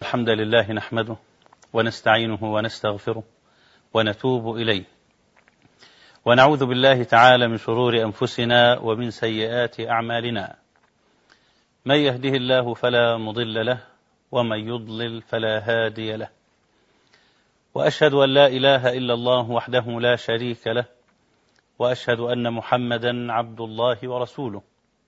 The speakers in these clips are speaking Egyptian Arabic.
الحمد لله نحمده ونستعينه ونستغفره ونتوب إليه ونعوذ بالله تعالى من شرور أنفسنا ومن سيئات أعمالنا من يهده الله فلا مضل له ومن يضلل فلا هادي له وأشهد أن لا إله إلا الله وحده لا شريك له وأشهد أن محمدا عبد الله ورسوله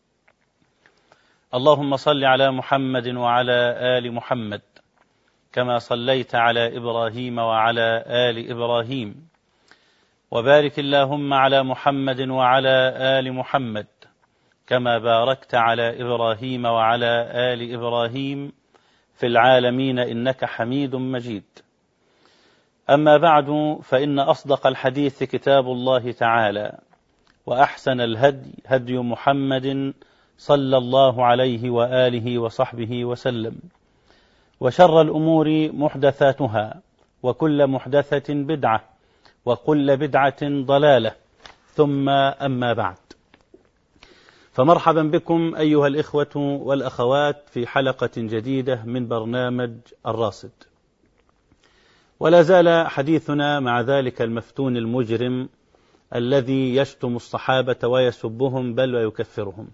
اللهم صل على محمد وعلى آل محمد كما صليت على إبراهيم وعلى آل إبراهيم وبارك اللهم على محمد وعلى آل محمد كما باركت على إبراهيم وعلى آل إبراهيم في العالمين إنك حميد مجيد أما بعد فإن أصدق الحديث كتاب الله تعالى وأحسن الهدي هدي محمد صلى الله عليه وآله وصحبه وسلم وشر الأمور محدثاتها وكل محدثة بدعة وكل بدعة ضلالة ثم أما بعد فمرحبا بكم أيها الإخوة والأخوات في حلقة جديدة من برنامج الراصد ولا زال حديثنا مع ذلك المفتون المجرم الذي يشتم الصحابة ويسبهم بل ويكفرهم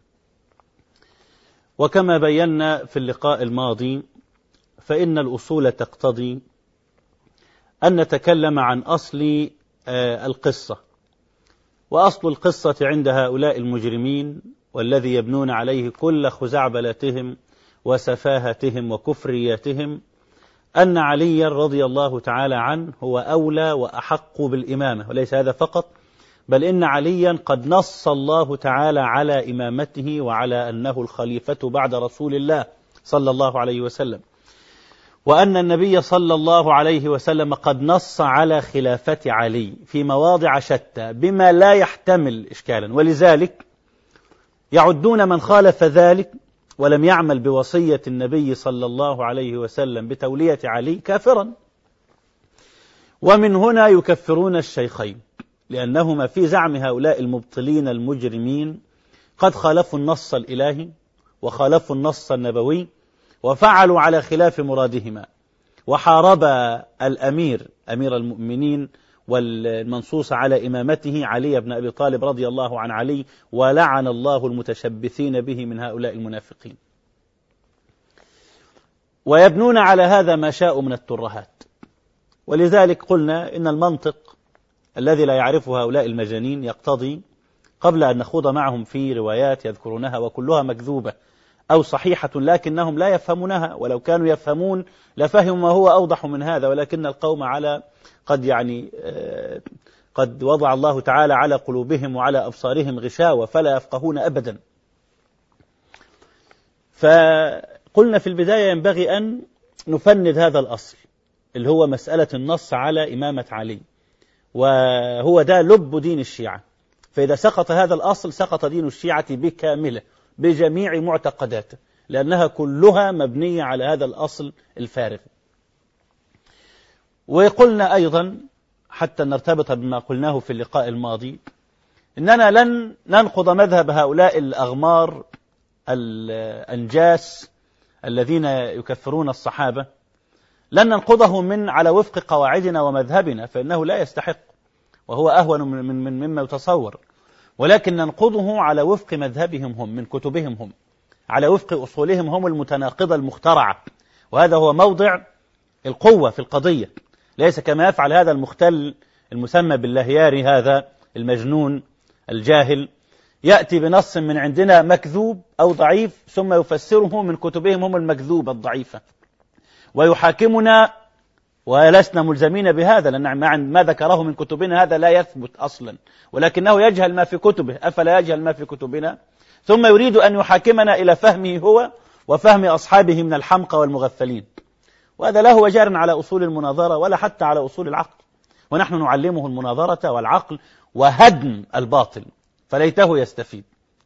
وكما بينا في اللقاء الماضي فإن الأصول تقتضي أن نتكلم عن أصل القصة وأصل القصة عند هؤلاء المجرمين والذي يبنون عليه كل خزعبلاتهم وسفاهتهم وكفرياتهم أن عليا رضي الله تعالى عنه هو أولى وأحق بالإمامة وليس هذا فقط بل إن عليا قد نص الله تعالى على إمامته وعلى أنه الخليفة بعد رسول الله صلى الله عليه وسلم وأن النبي صلى الله عليه وسلم قد نص على خلافة علي في مواضع شتى بما لا يحتمل إشكالا ولذلك يعدون من خالف ذلك ولم يعمل بوصية النبي صلى الله عليه وسلم بتولية علي كافرا ومن هنا يكفرون الشيخين لأنهما في زعم هؤلاء المبطلين المجرمين قد خالفوا النص الإلهي وخالفوا النص النبوي وفعلوا على خلاف مرادهما وحارب الأمير أمير المؤمنين والمنصوص على إمامته علي بن أبي طالب رضي الله عن علي ولعن الله المتشبثين به من هؤلاء المنافقين ويبنون على هذا ما شاءوا من الترهات ولذلك قلنا إن المنطق الذي لا يعرفه هؤلاء المجانين يقتضي قبل أن نخوض معهم في روايات يذكرونها وكلها مكذوبة أو صحيحة لكنهم لا يفهمونها ولو كانوا يفهمون لفهموا ما هو أوضح من هذا ولكن القوم على قد يعني قد وضع الله تعالى على قلوبهم وعلى أبصارهم غشاوة فلا يفقهون أبدا فقلنا في البداية ينبغي أن نفند هذا الأصل اللي هو مسألة النص على إمامة علي وهو ده لب دين الشيعة فإذا سقط هذا الأصل سقط دين الشيعة بكامله بجميع معتقداته لأنها كلها مبنية على هذا الأصل الفارغ وقلنا أيضا حتى نرتبط بما قلناه في اللقاء الماضي إننا لن ننقض مذهب هؤلاء الأغمار الأنجاس الذين يكفرون الصحابة لن ننقضه من على وفق قواعدنا ومذهبنا فإنه لا يستحق وهو أهون من, من مما يتصور ولكن ننقضه على وفق مذهبهم هم من كتبهم هم على وفق أصولهم هم المتناقضة المخترعة وهذا هو موضع القوة في القضية ليس كما يفعل هذا المختل المسمى باللهياري هذا المجنون الجاهل يأتي بنص من عندنا مكذوب أو ضعيف ثم يفسره من كتبهم هم المكذوبة الضعيفة ويحاكمنا ولسنا ملزمين بهذا لأن ما ذكره من كتبنا هذا لا يثبت أصلا ولكنه يجهل ما في كتبه أفلا يجهل ما في كتبنا ثم يريد أن يحاكمنا إلى فهمه هو وفهم أصحابه من الحمقى والمغفلين وهذا لا هو جار على أصول المناظرة ولا حتى على أصول العقل ونحن نعلمه المناظرة والعقل وهدم الباطل فليته يستفيد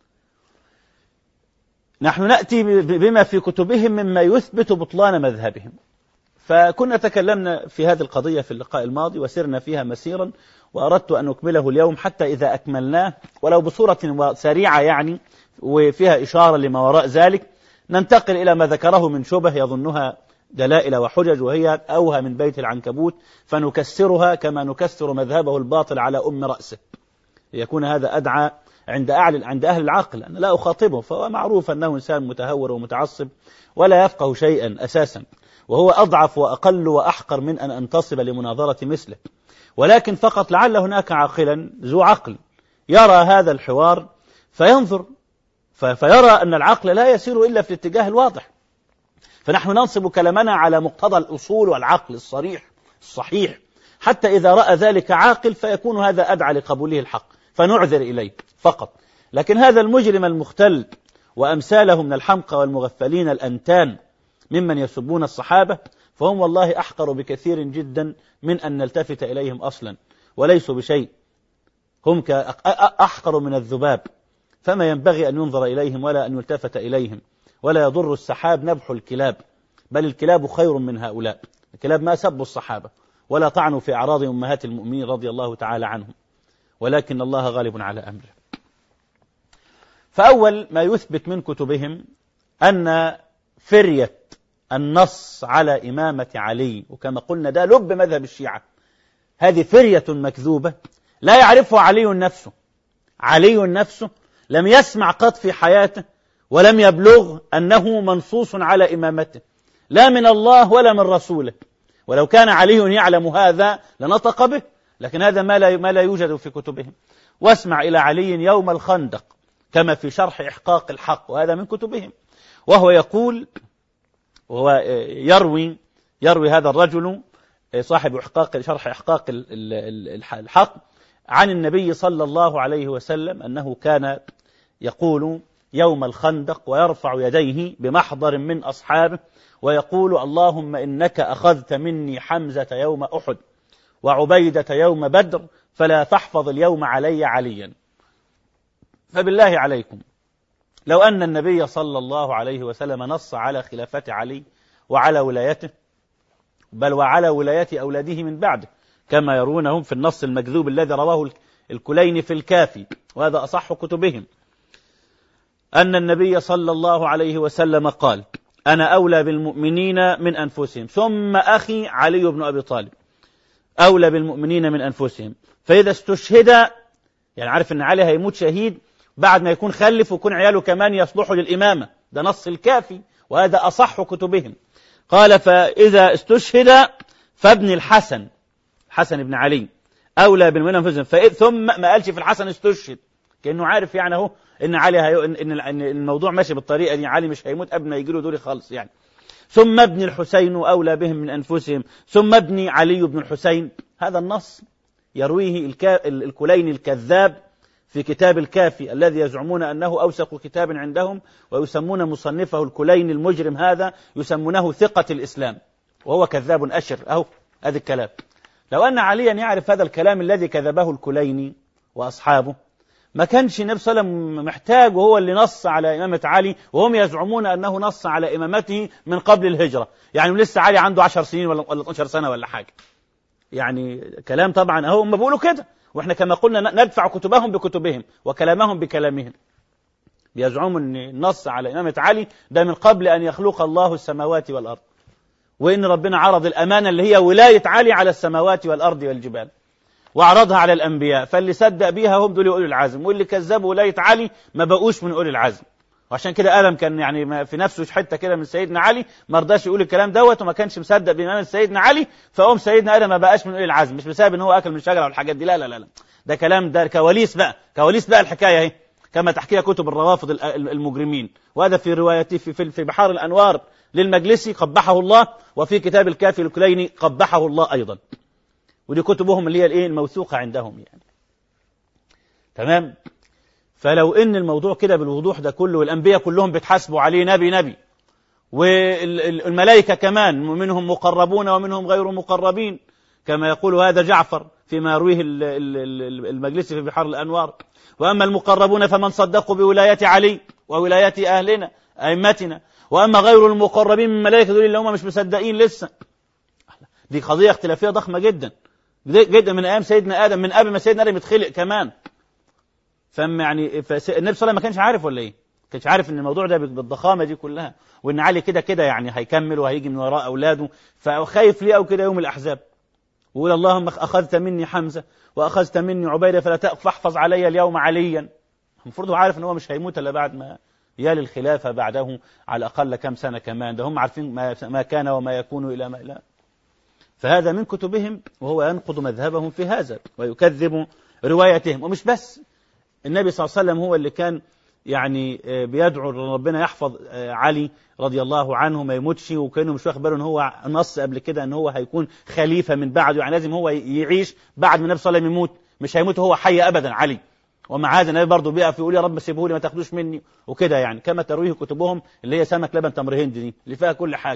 نحن نأتي بما في كتبهم مما يثبت بطلان مذهبهم فكنا تكلمنا في هذه القضية في اللقاء الماضي وسرنا فيها مسيرا وأردت أن أكمله اليوم حتى إذا أكملناه ولو بصورة سريعة يعني وفيها إشارة لما وراء ذلك ننتقل إلى ما ذكره من شبه يظنها دلائل وحجج وهي أوهى من بيت العنكبوت فنكسرها كما نكسر مذهبه الباطل على أم رأسه ليكون هذا أدعى عند أهل عند أهل العقل أنا لا أخاطبه فهو معروف أنه إنسان متهور ومتعصب ولا يفقه شيئا أساسا وهو أضعف وأقل وأحقر من أن أنتصب لمناظرة مثله ولكن فقط لعل هناك عاقلا ذو عقل يرى هذا الحوار فينظر فيرى أن العقل لا يسير إلا في الاتجاه الواضح فنحن ننصب كلامنا على مقتضى الأصول والعقل الصريح الصحيح حتى إذا رأى ذلك عاقل فيكون هذا أدعى لقبوله الحق فنعذر إليه فقط لكن هذا المجرم المختل وأمثاله من الحمقى والمغفلين الأنتان ممن يسبون الصحابة فهم والله أحقر بكثير جدا من أن نلتفت إليهم أصلا وليسوا بشيء هم أحقر من الذباب فما ينبغي أن ينظر إليهم ولا أن يلتفت إليهم ولا يضر السحاب نبح الكلاب بل الكلاب خير من هؤلاء الكلاب ما سبوا الصحابة ولا طعنوا في أعراض أمهات المؤمنين رضي الله تعالى عنهم ولكن الله غالب على أمره فأول ما يثبت من كتبهم أن فرية النص على إمامة علي وكما قلنا ده لب مذهب الشيعة هذه فرية مكذوبة لا يعرفها علي نفسه علي نفسه لم يسمع قط في حياته ولم يبلغ أنه منصوص على إمامته لا من الله ولا من رسوله ولو كان علي يعلم هذا لنطق به لكن هذا ما لا ما لا يوجد في كتبهم واسمع إلى علي يوم الخندق كما في شرح إحقاق الحق وهذا من كتبهم وهو يقول وهو يروي يروي هذا الرجل صاحب إحقاق شرح إحقاق الحق عن النبي صلى الله عليه وسلم أنه كان يقول يوم الخندق ويرفع يديه بمحضر من أصحابه ويقول اللهم إنك أخذت مني حمزة يوم أحد وعبيدة يوم بدر فلا تحفظ اليوم علي عليا فبالله عليكم لو أن النبي صلى الله عليه وسلم نص على خلافة علي وعلى ولايته بل وعلى ولاية أولاده من بعده كما يرونهم في النص المكذوب الذي رواه الكلين في الكافي وهذا أصح كتبهم أن النبي صلى الله عليه وسلم قال أنا أولى بالمؤمنين من أنفسهم ثم أخي علي بن أبي طالب أولى بالمؤمنين من أنفسهم فإذا استشهد يعني عارف أن علي هيموت شهيد بعد ما يكون خلف ويكون عياله كمان يصلحوا للإمامة ده نص الكافي وهذا أصح كتبهم قال فإذا استشهد فابن الحسن حسن بن علي أولى بالمؤمنين من أنفسهم ثم ما قالش في الحسن استشهد كأنه عارف يعني أهو ان علي هي... ان الموضوع ماشي بالطريقه دي علي مش هيموت قبل ما يجي له دوري خالص يعني ثم ابن الحسين اولى بهم من انفسهم ثم ابن علي بن الحسين هذا النص يرويه الكا... الكلين الكذاب في كتاب الكافي الذي يزعمون انه اوثق كتاب عندهم ويسمون مصنفه الكلين المجرم هذا يسمونه ثقه الاسلام وهو كذاب اشر اهو هذا الكلام لو ان عليا يعرف هذا الكلام الذي كذبه الكليني واصحابه ما كانش النبي صلى الله عليه وسلم محتاج وهو اللي نص على إمامة علي وهم يزعمون أنه نص على إمامته من قبل الهجرة يعني لسه علي عنده 10 سنين ولا 12 سنة ولا حاجة يعني كلام طبعا أهو هم بيقولوا كده وإحنا كما قلنا ندفع كتبهم بكتبهم وكلامهم بكلامهم بيزعموا أن النص على إمامة علي ده من قبل أن يخلق الله السماوات والأرض وإن ربنا عرض الأمانة اللي هي ولاية علي على السماوات والأرض والجبال وعرضها على الأنبياء فاللي صدق بيها هم دول أولي العزم واللي كذبوا ولاية علي ما بقوش من أولي العزم وعشان كده آدم كان يعني في نفسه حتة كده من سيدنا علي ما رضاش يقول الكلام دوت وما كانش مصدق بإمامة سيدنا علي فقوم سيدنا آدم ما بقاش من أولي العزم مش بسبب إن هو أكل من شجرة والحاجات دي لا لا لا, لا. ده كلام ده كواليس بقى كواليس بقى الحكاية اهي كما تحكيها كتب الروافض المجرمين وهذا في روايته في, في بحار الأنوار للمجلسي قبحه الله وفي كتاب الكافي الكليني قبحه الله أيضا ودي كتبهم اللي هي الايه الموثوقه عندهم يعني تمام فلو ان الموضوع كده بالوضوح ده كله والانبياء كلهم بيتحاسبوا عليه نبي نبي والملائكه كمان منهم مقربون ومنهم غير مقربين كما يقول هذا جعفر فيما يرويه المجلس في بحار الانوار واما المقربون فمن صدقوا بولايه علي وولايه اهلنا ائمتنا واما غير المقربين من الملائكه دول اللي هم مش مصدقين لسه دي قضيه اختلافيه ضخمه جدا جدا من ايام سيدنا ادم من قبل ما سيدنا ادم يتخلق كمان فما يعني النبي صلى الله عليه وسلم ما كانش عارف ولا ايه؟ كانش عارف ان الموضوع ده بالضخامه دي كلها وان علي كده كده يعني هيكمل وهيجي من وراء اولاده فخايف ليه او كده يوم الاحزاب ويقول اللهم اخذت مني حمزه واخذت مني عبيده فلا فاحفظ علي اليوم عليا المفروض هو عارف ان هو مش هيموت الا بعد ما يالي الخلافه بعده على الاقل كم سنه كمان ده هم عارفين ما, ما كان وما يكون الى ما لا فهذا من كتبهم وهو ينقض مذهبهم في هذا ويكذب روايتهم ومش بس النبي صلى الله عليه وسلم هو اللي كان يعني بيدعو ربنا يحفظ علي رضي الله عنه ما يموتش وكانه مش واخد باله ان هو نص قبل كده ان هو هيكون خليفه من بعده يعني لازم هو يعيش بعد ما النبي صلى الله عليه وسلم يموت مش هيموت هو حي ابدا علي ومع هذا النبي برضه بيقف يقول يا رب سيبه لي ما تاخدوش مني وكده يعني كما ترويه كتبهم اللي هي سمك لبن تمر هند دي اللي فيها كل حاجه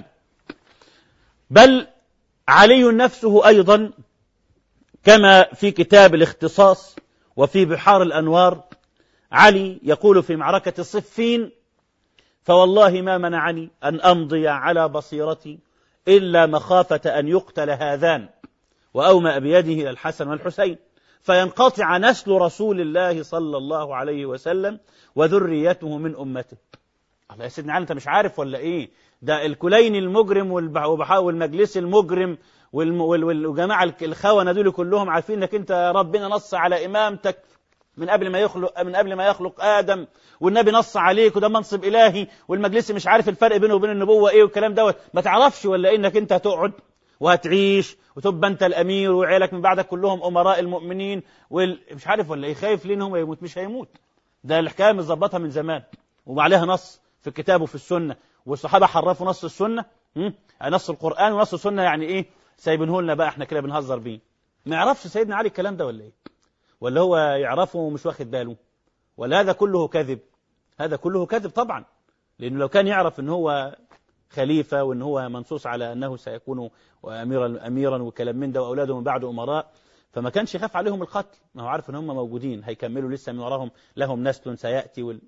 بل علي نفسه ايضا كما في كتاب الاختصاص وفي بحار الانوار علي يقول في معركة صفين فوالله ما منعني أن أمضي على بصيرتي إلا مخافة أن يقتل هذان وأومأ بيده إلى الحسن والحسين فينقطع نسل رسول الله صلى الله عليه وسلم وذريته من أمته الله يا سيدنا علي أنت مش عارف ولا إيه ده الكلين المجرم والمجلس المجرم والجماعة الخونة دول كلهم عارفين انك انت ربنا نص على امامتك من قبل ما يخلق من قبل ما يخلق ادم والنبي نص عليك وده منصب الهي والمجلس مش عارف الفرق بينه وبين النبوه ايه والكلام دوت ما تعرفش ولا انك انت هتقعد وهتعيش وتبقى انت الامير وعيالك من بعدك كلهم امراء المؤمنين مش عارف ولا ايه خايف ليه ان هو يموت مش هيموت ده الحكايه متظبطها من زمان وعليها نص في الكتاب وفي السنه والصحابه حرفوا نص السنه نص القران ونص السنه يعني ايه سايبينه لنا بقى احنا كده بنهزر بيه ما يعرفش سيدنا علي الكلام ده ولا ايه ولا هو يعرفه ومش واخد باله ولا هذا كله كذب هذا كله كذب طبعا لأنه لو كان يعرف أن هو خليفة وأن هو منصوص على أنه سيكون أميرا, أميرا وكلام من ده وأولاده من بعد أمراء فما كانش يخاف عليهم القتل ما هو عارف أن هم موجودين هيكملوا لسه من وراهم لهم نسل سيأتي وال...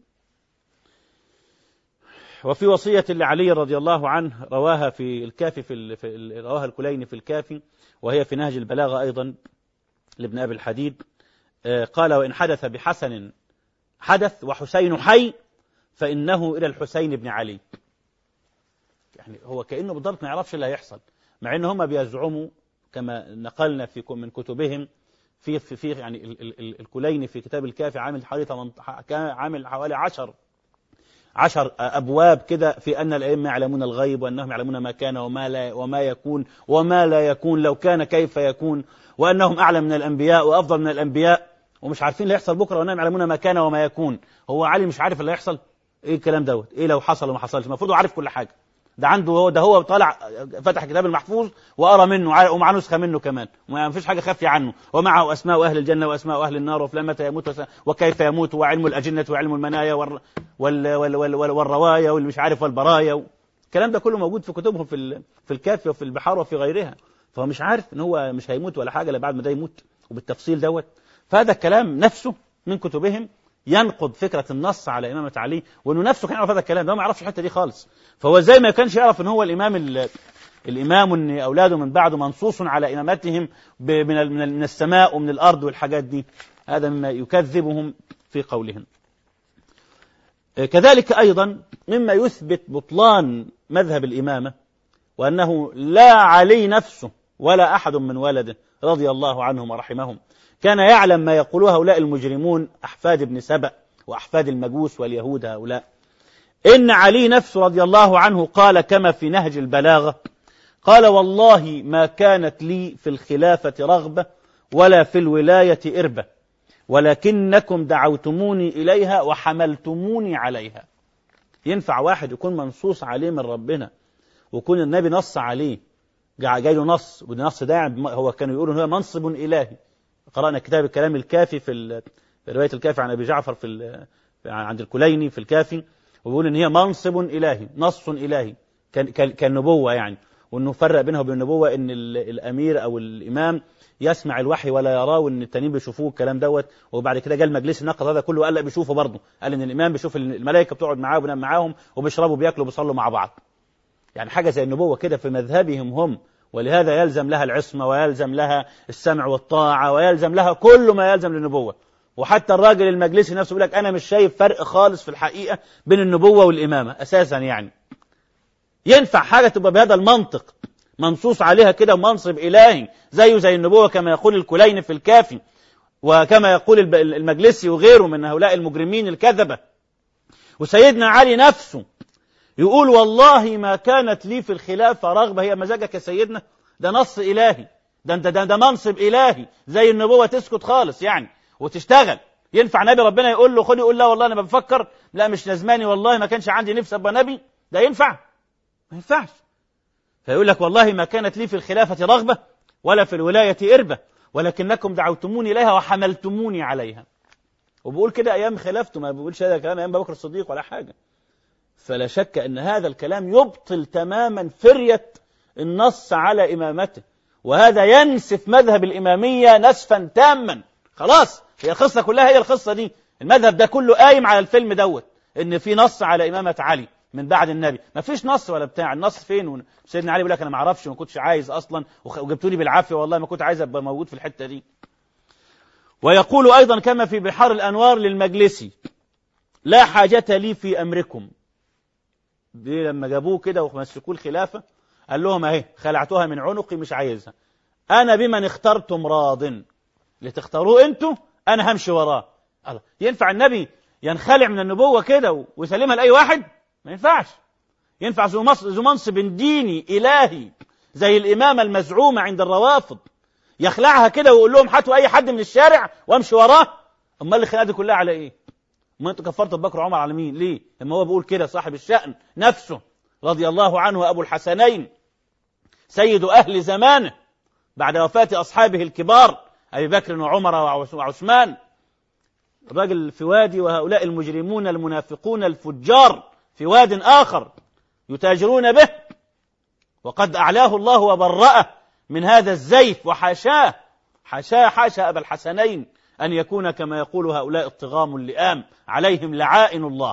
وفي وصية لعلي رضي الله عنه رواها في الكافي في, ال... في رواها الكليني في الكافي وهي في نهج البلاغة أيضا لابن أبي الحديد قال وإن حدث بحسن حدث وحسين حي فإنه إلى الحسين بن علي يعني هو كأنه بالضبط ما يعرفش اللي هيحصل مع إن هم بيزعموا كما نقلنا في من كتبهم في في, في يعني ال ال ال الكليني في كتاب الكافي عامل حوالي عامل حوالي 10 عشر أبواب كده في أن الأئمة يعلمون الغيب وأنهم يعلمون ما كان وما لا وما يكون وما لا يكون لو كان كيف يكون وأنهم أعلم من الأنبياء وأفضل من الأنبياء ومش عارفين اللي يحصل بكرة وأنهم يعلمون ما كان وما يكون هو علي مش عارف اللي هيحصل إيه الكلام دوت إيه لو حصل وما حصلش المفروض هو عارف كل حاجة ده عنده هو ده هو طالع فتح كتاب المحفوظ وقرا منه ومعاه نسخه منه كمان وما فيش حاجه خافيه عنه ومعه اسماء اهل الجنه واسماء اهل النار وفلان متى يموت وكيف يموت وعلم الاجنه وعلم المنايا وال وال وال وال وال والروايا والمش عارف والبرايا الكلام ده كله موجود في كتبهم في في الكافي وفي البحار وفي غيرها فهو مش عارف ان هو مش هيموت ولا حاجه الا بعد ما ده يموت وبالتفصيل دوت فهذا الكلام نفسه من كتبهم ينقض فكرة النص على إمامة علي وأنه نفسه كان يعرف هذا الكلام ده ما يعرفش الحتة دي خالص فهو زي ما كانش يعرف أن هو الإمام الإمام وأن أولاده من بعده منصوص على إمامتهم من من السماء ومن الأرض والحاجات دي هذا مما يكذبهم في قولهم كذلك أيضا مما يثبت بطلان مذهب الإمامة وأنه لا علي نفسه ولا أحد من ولده رضي الله عنهم ورحمهم كان يعلم ما يقوله هؤلاء المجرمون أحفاد ابن سبأ وأحفاد المجوس واليهود هؤلاء إن علي نفسه رضي الله عنه قال كما في نهج البلاغة قال والله ما كانت لي في الخلافة رغبة ولا في الولاية إربة ولكنكم دعوتموني إليها وحملتموني عليها ينفع واحد يكون منصوص عليه من ربنا ويكون النبي نص عليه جاي له نص والنص ده هو كانوا يقولوا هو منصب إلهي قرأنا كتاب الكلام الكافي في رواية الكافي عن أبي جعفر في عند الكليني في الكافي ويقول إن هي منصب إلهي نص إلهي كالنبوة يعني وإنه فرق بينها وبين النبوة إن الأمير أو الإمام يسمع الوحي ولا يراه وإن التانيين بيشوفوه الكلام دوت وبعد كده جاء المجلس النقد هذا كله قال لا بيشوفه برضه قال إن الإمام بيشوف الملائكة بتقعد معاه وبينام معاهم وبيشربوا بياكلوا وبيصلوا مع بعض يعني حاجة زي النبوة كده في مذهبهم هم ولهذا يلزم لها العصمة ويلزم لها السمع والطاعة ويلزم لها كل ما يلزم للنبوة وحتى الراجل المجلسي نفسه يقول لك أنا مش شايف فرق خالص في الحقيقة بين النبوة والإمامة أساسا يعني ينفع حاجة تبقى بهذا المنطق منصوص عليها كده منصب إلهي زيه زي النبوة كما يقول الكلين في الكافي وكما يقول المجلسي وغيره من هؤلاء المجرمين الكذبة وسيدنا علي نفسه يقول والله ما كانت لي في الخلافة رغبة هي مزاجك يا سيدنا ده نص إلهي ده ده, ده, ده منصب إلهي زي النبوة تسكت خالص يعني وتشتغل ينفع نبي ربنا يقول له خد يقول لا والله أنا بفكر لا مش لازماني والله ما كانش عندي نفس أبقى نبي ده ينفع ما ينفعش فيقول لك والله ما كانت لي في الخلافة رغبة ولا في الولاية إربة ولكنكم دعوتموني إليها وحملتموني عليها وبقول كده أيام خلافته ما بقولش هذا كلام أيام بكر الصديق ولا حاجة فلا شك أن هذا الكلام يبطل تماما فرية النص على إمامته وهذا ينسف مذهب الإمامية نسفا تاما خلاص هي القصة كلها هي القصة دي المذهب ده كله قايم على الفيلم دوت ان في نص على إمامة علي من بعد النبي ما فيش نص ولا بتاع النص فين سيدنا علي بيقول لك انا ما اعرفش ما كنتش عايز اصلا وجبتوني بالعافيه والله ما كنت عايز ابقى موجود في الحته دي ويقول ايضا كما في بحار الانوار للمجلسي لا حاجة لي في امركم دي لما جابوه كده ومسكوه الخلافه قال لهم اهي خلعتها من عنقي مش عايزها انا بمن اخترتم راض لتختاروه انتوا انا همشي وراه الله ينفع النبي ينخلع من النبوه كده ويسلمها لاي واحد ما ينفعش ينفع ذو منصب ديني إلهي زي الإمامة المزعومة عند الروافض يخلعها كده ويقول لهم هاتوا أي حد من الشارع وامشي وراه أمال الخناقة دي كلها على إيه؟ ما أنتوا كفرت بكر وعمر على مين؟ ليه؟ لما هو بيقول كده صاحب الشأن نفسه رضي الله عنه أبو الحسنين سيد أهل زمانه بعد وفاة أصحابه الكبار أبي بكر وعمر وعثمان الراجل في وادي وهؤلاء المجرمون المنافقون الفجار في واد آخر يتاجرون به وقد أعلاه الله وبرأه من هذا الزيف وحاشاه حاشاه حاشا أبا الحسنين أن يكون كما يقول هؤلاء الطغام اللئام عليهم لعائن الله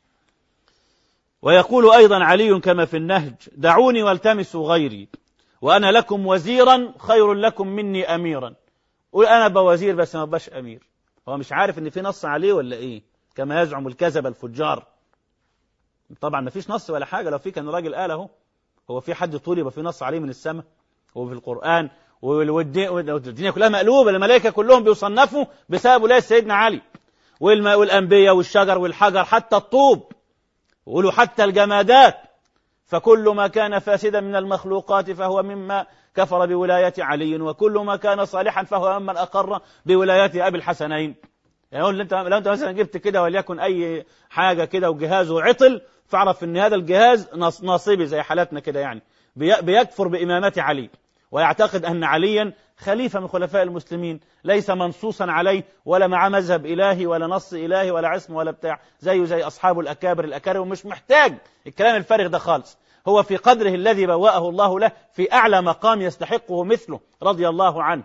ويقول أيضا علي كما في النهج دعوني والتمسوا غيري وأنا لكم وزيرا خير لكم مني أميرا قول أنا بوزير بس ما بقاش أمير هو مش عارف إن في نص عليه ولا إيه كما يزعم الكذب الفجار طبعا ما فيش نص ولا حاجة لو في كان راجل قال اهو هو في حد طول يبقى في نص عليه من السماء وفي القرآن والدنيا كلها مقلوبة الملائكة كلهم بيصنفوا بسبب ولاية سيدنا علي والأنبياء والشجر والحجر حتى الطوب وقولوا حتى الجمادات فكل ما كان فاسدا من المخلوقات فهو مما كفر بولاية علي وكل ما كان صالحا فهو ممن أقر بولاية أبي الحسنين يعني انت لو انت مثلا جبت كده وليكن اي حاجه كده وجهازه عطل فاعرف ان هذا الجهاز ناصبي زي حالاتنا كده يعني بيكفر بامامه علي ويعتقد ان عليا خليفه من خلفاء المسلمين ليس منصوصا عليه ولا مع مذهب الهي ولا نص الهي ولا عصم ولا بتاع زيه زي اصحاب الاكابر الاكارم ومش محتاج الكلام الفارغ ده خالص هو في قدره الذي بوأه الله له في اعلى مقام يستحقه مثله رضي الله عنه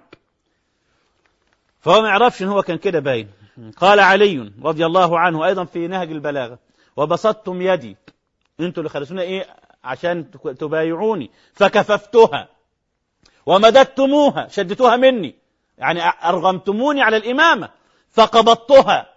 فهو ما يعرفش ان هو كان كده باين قال علي رضي الله عنه أيضا في نهج البلاغة وبسطتم يدي انتوا اللي خلصونا ايه عشان تبايعوني فكففتها ومددتموها شدتوها مني يعني أرغمتموني على الإمامة فقبضتها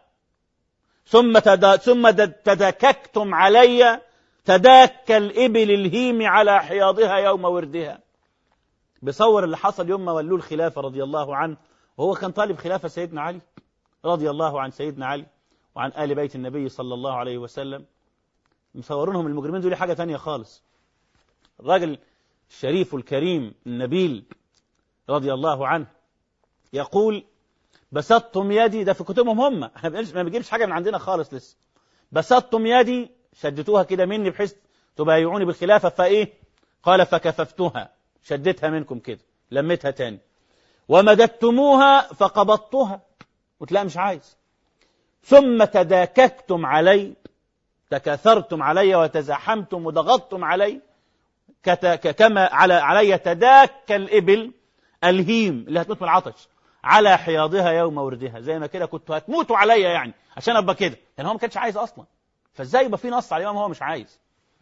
ثم تدا ثم تدككتم علي تداك الإبل الهيم على حياضها يوم وردها بصور اللي حصل يوم ما ولوه الخلافة رضي الله عنه وهو كان طالب خلافة سيدنا علي رضي الله عن سيدنا علي وعن آل بيت النبي صلى الله عليه وسلم مصورونهم المجرمين دول حاجة تانية خالص الراجل الشريف الكريم النبيل رضي الله عنه يقول بسطتم يدي ده في كتبهم هم احنا ما بنجيبش حاجة من عندنا خالص لسه بسطتم يدي شدتوها كده مني بحيث تبايعوني بالخلافة فايه قال فكففتها شدتها منكم كده لمتها تاني ومددتموها فقبضتها وتلاقي مش عايز ثم تداككتم علي تكاثرتم علي وتزاحمتم وضغطتم علي كما على علي تداك الإبل الهيم اللي هتموت من العطش على حياضها يوم وردها زي ما كده كنتوا هتموتوا عليا يعني عشان ابقى كده يعني هو ما كانش عايز اصلا فازاي يبقى في نص على الامام هو مش عايز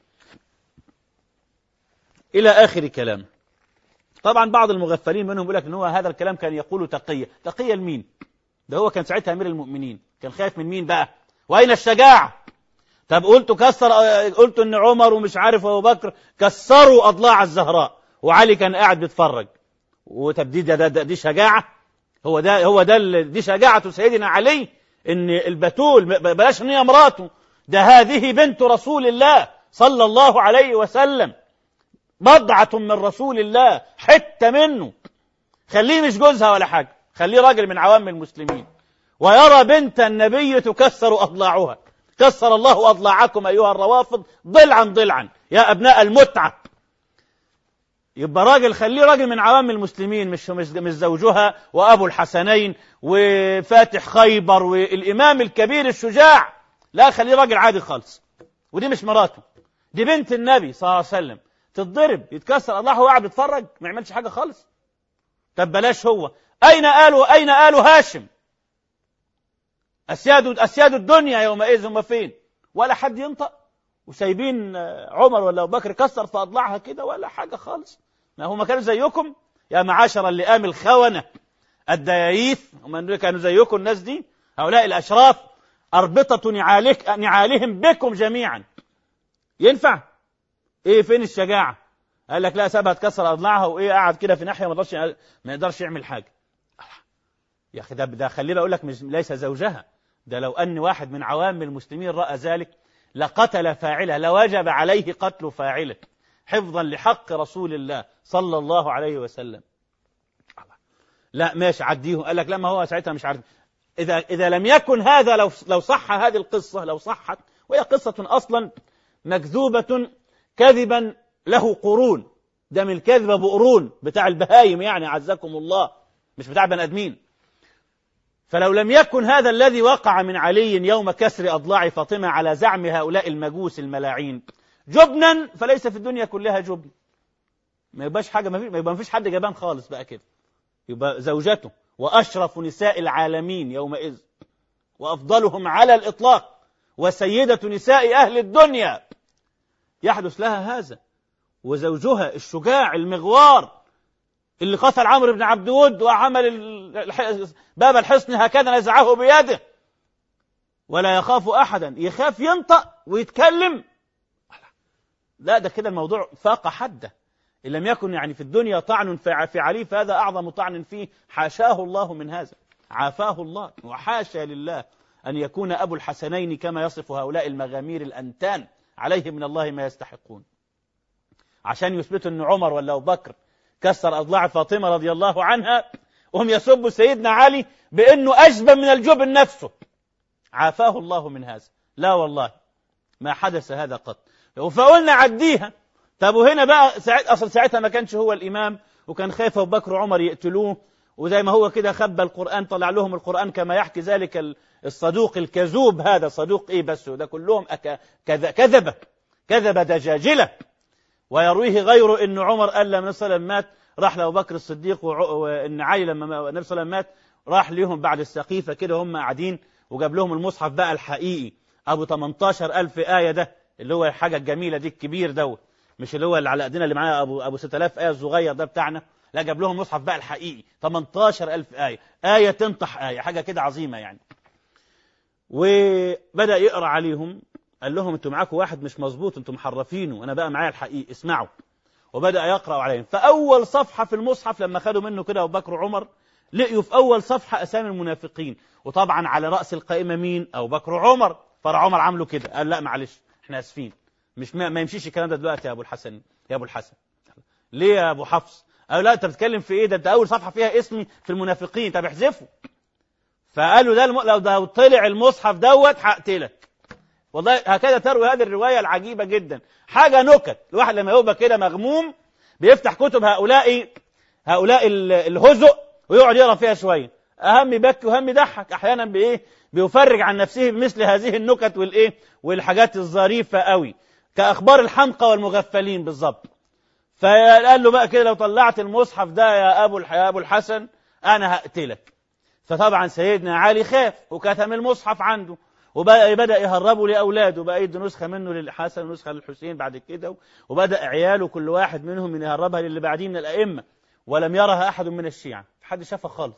الى اخر كلام طبعا بعض المغفلين منهم يقول لك ان هو هذا الكلام كان يقول تقيه تقيه لمين ده هو كان ساعتها أمير المؤمنين كان خايف من مين بقى وأين الشجاعة طب قلت كسر قلت ان عمر ومش عارف ابو بكر كسروا اضلاع الزهراء وعلي كان قاعد بيتفرج وتبديد ده, ده دي شجاعه هو ده هو ده دي شجاعه سيدنا علي ان البتول بلاش ان هي مراته ده هذه بنت رسول الله صلى الله عليه وسلم بضعة من رسول الله حتة منه خليه مش جوزها ولا حاجة خليه راجل من عوام المسلمين ويرى بنت النبي تكسر أضلاعها كسر الله أضلاعكم أيها الروافض ضلعا ضلعا يا أبناء المتعة يبقى راجل خليه راجل من عوام المسلمين مش مش مش زوجها وابو الحسنين وفاتح خيبر والامام الكبير الشجاع لا خليه راجل عادي خالص ودي مش مراته دي بنت النبي صلى الله عليه وسلم تتضرب يتكسر الله هو قاعد يتفرج ما يعملش حاجه خالص طب بلاش هو اين آل اين آل هاشم اسياد اسياد الدنيا يومئذ هم فين ولا حد ينطق وسايبين عمر ولا ابو بكر كسر في اضلاعها كده ولا حاجه خالص ما هم كانوا زيكم يا معاشر اللئام الخونه الديايث هم كانوا زيكم الناس دي هؤلاء الاشراف اربطه نعالك نعالهم بكم جميعا ينفع ايه فين الشجاعه قال لك لا سابها تكسر اضلاعها وايه قاعد كده في ناحيه ما يقدرش ما يقدرش يعمل حاجه يا اخي ده ده خليني اقول لك مش ليس زوجها ده لو ان واحد من عوام المسلمين راى ذلك لقتل فاعله لوجب عليه قتل فاعله حفظا لحق رسول الله صلى الله عليه وسلم لا ماشي عديه قال لك لا ما هو ساعتها مش عارف اذا اذا لم يكن هذا لو لو صح هذه القصه لو صحت وهي قصه اصلا مكذوبه كذبا له قرون ده من الكذبه بقرون بتاع البهايم يعني عزكم الله مش بتاع بني ادمين فلو لم يكن هذا الذي وقع من علي يوم كسر أضلاع فاطمة على زعم هؤلاء المجوس الملاعين جبنا فليس في الدنيا كلها جبن ما يبقاش حاجة ما, ما يبقى ما فيش حد جبان خالص بقى كده يبقى زوجته وأشرف نساء العالمين يومئذ وأفضلهم على الإطلاق وسيدة نساء أهل الدنيا يحدث لها هذا وزوجها الشجاع المغوار اللي قتل عمرو بن عبد ود وعمل باب الحصن هكذا نزعه بيده ولا يخاف احدا يخاف ينطق ويتكلم لا ده كده الموضوع فاق حده ان لم يكن يعني في الدنيا طعن في علي فهذا اعظم طعن فيه حاشاه الله من هذا عافاه الله وحاشا لله ان يكون ابو الحسنين كما يصف هؤلاء المغامير الانتان عليه من الله ما يستحقون عشان يثبتوا ان عمر ولا ابو بكر كسر أضلاع فاطمة رضي الله عنها وهم يسبوا سيدنا علي بأنه أجبن من الجبن نفسه عافاه الله من هذا لا والله ما حدث هذا قط فقلنا عديها طب وهنا بقى ساعت أصل ساعتها ما كانش هو الإمام وكان خايف أبو بكر وعمر يقتلوه وزي ما هو كده خبى القرآن طلع لهم القرآن كما يحكي ذلك الصدوق الكذوب هذا صدوق إيه بس ده كلهم كذبة كذب دجاجلة ويرويه غيره ان عمر قال لما النبي صلى الله عليه وسلم مات راح لابو بكر الصديق وان علي لما النبي صلى الله عليه وسلم مات راح ليهم بعد السقيفه كده هم قاعدين وجاب لهم المصحف بقى الحقيقي ابو 18000 ايه ده اللي هو الحاجه الجميله دي الكبير دوت مش اللي هو اللي على ايدينا اللي معانا ابو ابو 6000 ايه الصغير ده بتاعنا لا جاب لهم مصحف بقى الحقيقي 18000 ايه ايه تنطح ايه حاجه كده عظيمه يعني وبدا يقرا عليهم قال لهم انتوا معاكم واحد مش مظبوط انتوا محرفينه انا بقى معايا الحقيقي اسمعوا وبدا يقرا عليهم فاول صفحه في المصحف لما خدوا منه كده ابو بكر وعمر لقيوا في اول صفحه اسامي المنافقين وطبعا على راس القائمه مين ابو بكر وعمر فرع عمر عملوا كده قال لا معلش احنا اسفين مش ما, ما يمشيش الكلام ده دلوقتي يا ابو الحسن يا ابو الحسن ليه يا ابو حفص قالوا لا انت بتتكلم في ايه ده انت اول صفحه فيها اسمي في المنافقين طب احذفه فقالوا ده الم... لو ده طلع المصحف دوت هقتلك والله هكذا تروي هذه الروايه العجيبه جدا حاجه نكت الواحد لما يبقى كده مغموم بيفتح كتب هؤلاء هؤلاء الهزء ويقعد يقرا فيها شويه اهم يبكي واهم يضحك احيانا بايه بيفرج عن نفسه بمثل هذه النكت والايه والحاجات الظريفه قوي كاخبار الحمقى والمغفلين بالظبط فقال له بقى كده لو طلعت المصحف ده يا ابو يا ابو الحسن انا هقتلك فطبعا سيدنا علي خاف وكتم المصحف عنده وبدا يهربوا لاولاده بقى يدي نسخه منه للحسن ونسخه للحسين بعد كده وبدا عياله كل واحد منهم من يهربها للي بعديه من الائمه ولم يرها احد من الشيعه حد شافها خالص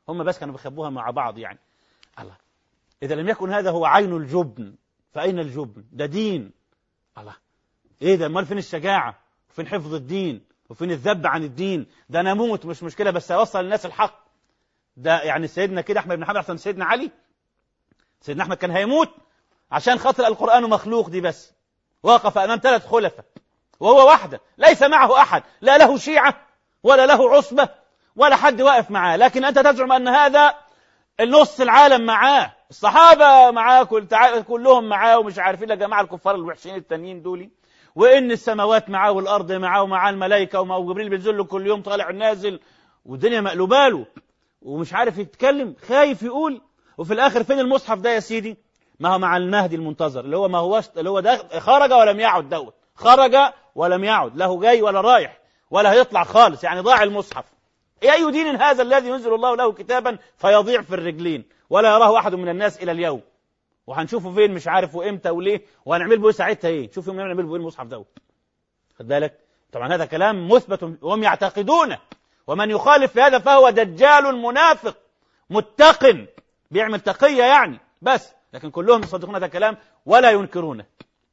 هم بس كانوا بيخبوها مع بعض يعني الله إذا لم يكن هذا هو عين الجبن فأين الجبن ده دين الله إيه ده امال فين الشجاعة وفين حفظ الدين وفين الذب عن الدين ده أنا أموت مش مشكلة بس أوصل للناس الحق ده يعني سيدنا كده أحمد بن حنبل أحسن سيدنا علي سيدنا أحمد كان هيموت عشان خاطر القرآن مخلوق دي بس وقف أمام ثلاث خلفاء وهو وحده ليس معه أحد لا له شيعة ولا له عصبة ولا حد واقف معاه لكن أنت تزعم أن هذا النص العالم معاه الصحابة معاه كل كلهم معاه ومش عارفين يا جماعة الكفار الوحشين التانيين دول وإن السماوات معاه والأرض معاه ومعاه الملائكة ومعاه جبريل بينزل له كل يوم طالع نازل والدنيا مقلوبة له ومش عارف يتكلم خايف يقول وفي الآخر فين المصحف ده يا سيدي ما هو مع المهدي المنتظر اللي هو ما هوش اللي هو ده خرج ولم يعد دوت خرج ولم يعد له جاي ولا رايح ولا هيطلع خالص يعني ضاع المصحف أي دين هذا الذي ينزل الله له كتابا فيضيع في الرجلين ولا يراه أحد من الناس إلى اليوم وهنشوفه فين مش عارف وامتى وليه وهنعمل به ساعتها ايه شوف يوم نعمل به ايه المصحف دوت خد بالك طبعا هذا كلام مثبت وهم يعتقدونه ومن يخالف في هذا فهو دجال منافق متقن بيعمل تقية يعني بس لكن كلهم يصدقون هذا الكلام ولا ينكرونه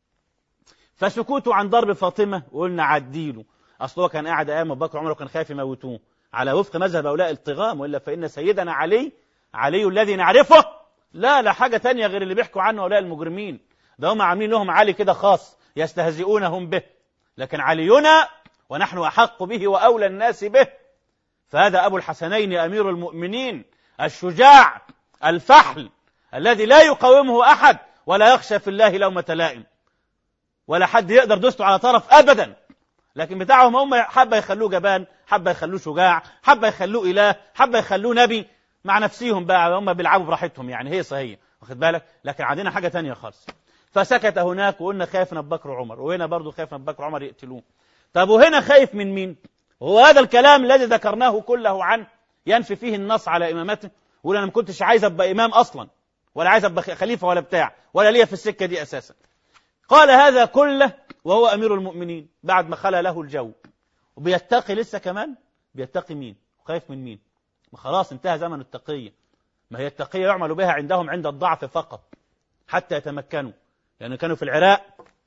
فسكوته عن ضرب فاطمة وقلنا عديله أصل هو كان قاعد أيام أبو بكر وعمر وكان خايف يموتوه على وفق مذهب هؤلاء الطغام وإلا فإن سيدنا علي علي الذي نعرفه لا لا حاجة تانية غير اللي بيحكوا عنه هؤلاء المجرمين ده هم عاملين لهم علي كده خاص يستهزئونهم به لكن علينا ونحن أحق به وأولى الناس به فهذا أبو الحسنين أمير المؤمنين الشجاع الفحل الذي لا يقاومه أحد ولا يخشى في الله لومة لائم ولا حد يقدر دوسته على طرف أبدا لكن بتاعهم هم حبة يخلوه جبان حبة يخلوه شجاع حبة يخلوه إله حبة يخلوه نبي مع نفسيهم بقى هم بيلعبوا براحتهم يعني هي صحيح واخد بالك لكن عندنا حاجة تانية خالص فسكت هناك وقلنا خايف من ابو بكر وعمر وهنا برضه خايف من ابو بكر وعمر يقتلوه طب وهنا خايف من مين هو هذا الكلام الذي ذكرناه كله عنه ينفي فيه النص على امامته يقول انا ما كنتش عايز ابقى امام اصلا ولا عايز ابقى خليفه ولا بتاع ولا ليا في السكه دي اساسا قال هذا كله وهو امير المؤمنين بعد ما خلى له الجو وبيتقي لسه كمان بيتقي مين وخايف من مين ما خلاص انتهى زمن التقيه ما هي التقيه يعمل بها عندهم عند الضعف فقط حتى يتمكنوا لأنه كانوا في العراق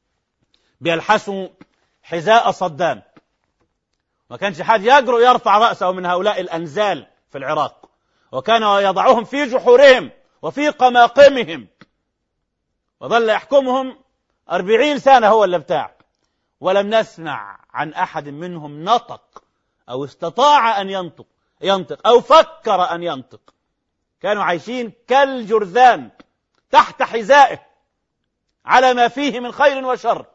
بيلحسوا حذاء صدام ما كانش حد يجرؤ يرفع رأسه من هؤلاء الأنزال في العراق وكان يضعهم في جحورهم وفي قماقمهم وظل يحكمهم أربعين سنة هو اللي بتاع ولم نسمع عن أحد منهم نطق أو استطاع أن ينطق ينطق أو فكر أن ينطق كانوا عايشين كالجرذان تحت حذائه على ما فيه من خير وشر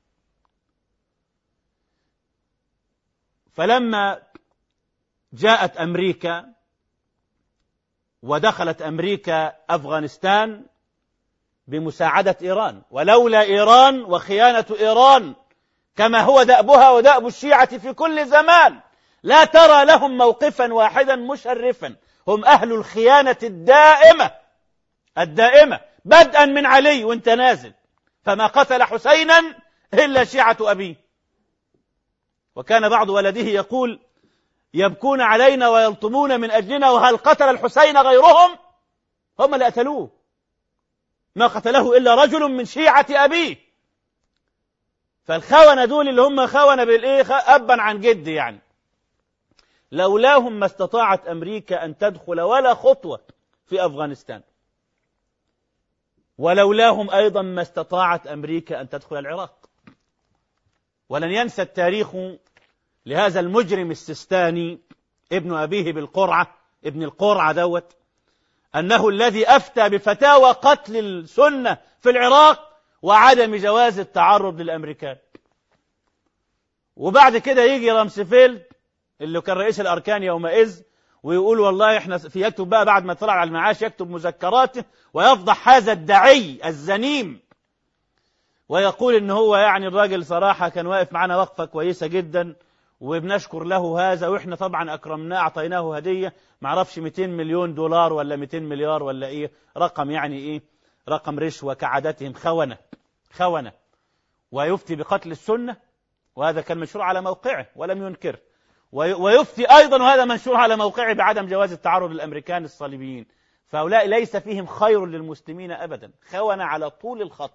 فلما جاءت امريكا ودخلت امريكا افغانستان بمساعده ايران ولولا ايران وخيانه ايران كما هو دأبها ودأب الشيعة في كل زمان لا ترى لهم موقفا واحدا مشرفا هم أهل الخيانة الدائمة الدائمة بدءا من علي وانت نازل فما قتل حسينا إلا شيعة أبيه وكان بعض ولده يقول يبكون علينا ويلطمون من أجلنا وهل قتل الحسين غيرهم هم اللي قتلوه ما قتله إلا رجل من شيعة أبيه فالخونة دول اللي هم خونة بالإيه أبا عن جد يعني لولاهم ما استطاعت أمريكا أن تدخل ولا خطوة في أفغانستان ولولاهم أيضا ما استطاعت أمريكا أن تدخل العراق ولن ينسى التاريخ لهذا المجرم السستاني ابن أبيه بالقرعة ابن القرعة دوت أنه الذي أفتى بفتاوى قتل السنة في العراق وعدم جواز التعرض للأمريكان وبعد كده يجي رامسفيلد اللي كان رئيس الأركان يومئذ ويقول والله احنا في يكتب بقى بعد ما طلع على المعاش يكتب مذكراته ويفضح هذا الدعي الزنيم ويقول ان هو يعني الراجل صراحة كان واقف معنا وقفة كويسة جدا وبنشكر له هذا واحنا طبعا اكرمناه اعطيناه هدية معرفش 200 مليون دولار ولا 200 مليار ولا ايه رقم يعني ايه رقم رشوة كعادتهم خونة خونة ويفتي بقتل السنة وهذا كان مشروع على موقعه ولم ينكره ويفتي أيضا وهذا منشور على موقعه بعدم جواز التعرض للأمريكان الصليبيين فهؤلاء ليس فيهم خير للمسلمين أبدا خون على طول الخط